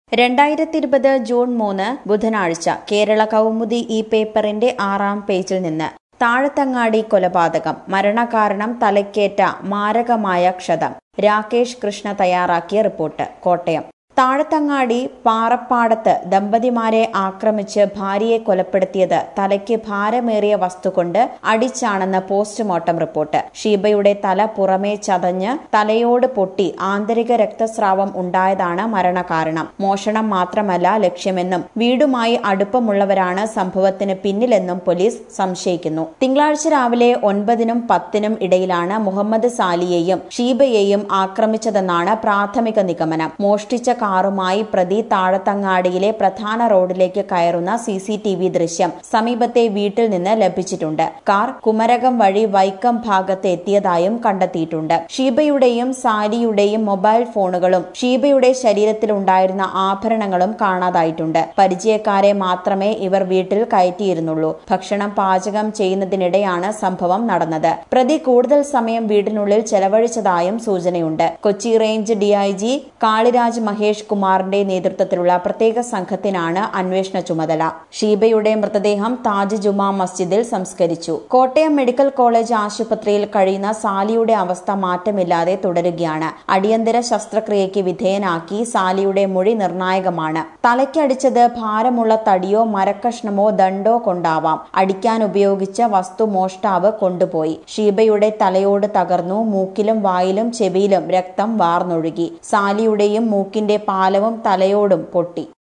രണ്ടായിരത്തി ഇരുപത് ജൂൺ മൂന്ന് ബുധനാഴ്ച കേരള കൗമുദി ഈ പേപ്പറിന്റെ ആറാം പേജിൽ നിന്ന് താഴത്തങ്ങാടി കൊലപാതകം മരണകാരണം തലയ്ക്കേറ്റ മാരകമായ ക്ഷതം രാകേഷ് കൃഷ്ണ തയ്യാറാക്കിയ റിപ്പോർട്ട് കോട്ടയം താഴത്തങ്ങാടി പാറപ്പാടത്ത് ദമ്പതിമാരെ ആക്രമിച്ച് ഭാര്യയെ കൊലപ്പെടുത്തിയത് തലയ്ക്ക് ഭാരമേറിയ വസ്തു കൊണ്ട് അടിച്ചാണെന്ന് പോസ്റ്റ്മോർട്ടം റിപ്പോർട്ട് ഷീബയുടെ തല പുറമേ ചതഞ്ഞ് തലയോട് പൊട്ടി ആന്തരിക രക്തസ്രാവം ഉണ്ടായതാണ് മരണകാരണം മോഷണം മാത്രമല്ല ലക്ഷ്യമെന്നും വീടുമായി അടുപ്പമുള്ളവരാണ് സംഭവത്തിന് പിന്നിലെന്നും പോലീസ് സംശയിക്കുന്നു തിങ്കളാഴ്ച രാവിലെ ഒൻപതിനും പത്തിനും ഇടയിലാണ് മുഹമ്മദ് സാലിയെയും ഷീബയെയും ആക്രമിച്ചതെന്നാണ് പ്രാഥമിക നിഗമനം മോഷ്ടിച്ച കാറുമായി പ്രതി താഴത്തങ്ങാടിയിലെ പ്രധാന റോഡിലേക്ക് കയറുന്ന സി സി ടി വി ദൃശ്യം സമീപത്തെ വീട്ടിൽ നിന്ന് ലഭിച്ചിട്ടുണ്ട് കാർ കുമരകം വഴി വൈക്കം ഭാഗത്ത് എത്തിയതായും കണ്ടെത്തിയിട്ടുണ്ട് ഷീബയുടെയും സാലിയുടെയും മൊബൈൽ ഫോണുകളും ഷീബയുടെ ശരീരത്തിലുണ്ടായിരുന്ന ആഭരണങ്ങളും കാണാതായിട്ടുണ്ട് പരിചയക്കാരെ മാത്രമേ ഇവർ വീട്ടിൽ കയറ്റിയിരുന്നുള്ളൂ ഭക്ഷണം പാചകം ചെയ്യുന്നതിനിടെയാണ് സംഭവം നടന്നത് പ്രതി കൂടുതൽ സമയം വീടിനുള്ളിൽ ചെലവഴിച്ചതായും സൂചനയുണ്ട് കൊച്ചി റേഞ്ച് ഡിഐജി കാളിരാജ് മഹേഷ് കുമാറിന്റെ നേതൃത്വത്തിലുള്ള പ്രത്യേക സംഘത്തിനാണ് അന്വേഷണ ചുമതല ഷീബയുടെ മൃതദേഹം താജ് ജുമാ മസ്ജിദിൽ സംസ്കരിച്ചു കോട്ടയം മെഡിക്കൽ കോളേജ് ആശുപത്രിയിൽ കഴിയുന്ന സാലിയുടെ അവസ്ഥ മാറ്റമില്ലാതെ തുടരുകയാണ് അടിയന്തര ശസ്ത്രക്രിയയ്ക്ക് വിധേയനാക്കി സാലിയുടെ മൊഴി നിർണായകമാണ് തലയ്ക്കടിച്ചത് ഭാരമുള്ള തടിയോ മരക്കഷ്ണമോ ദണ്ടോ കൊണ്ടാവാം അടിക്കാൻ ഉപയോഗിച്ച വസ്തു മോഷ്ടാവ് കൊണ്ടുപോയി ഷീബയുടെ തലയോട് തകർന്നു മൂക്കിലും വായിലും ചെവിയിലും രക്തം വാർന്നൊഴുകി സാലിയുടെയും മൂക്കിന്റെ പാലവും തലയോടും പൊട്ടി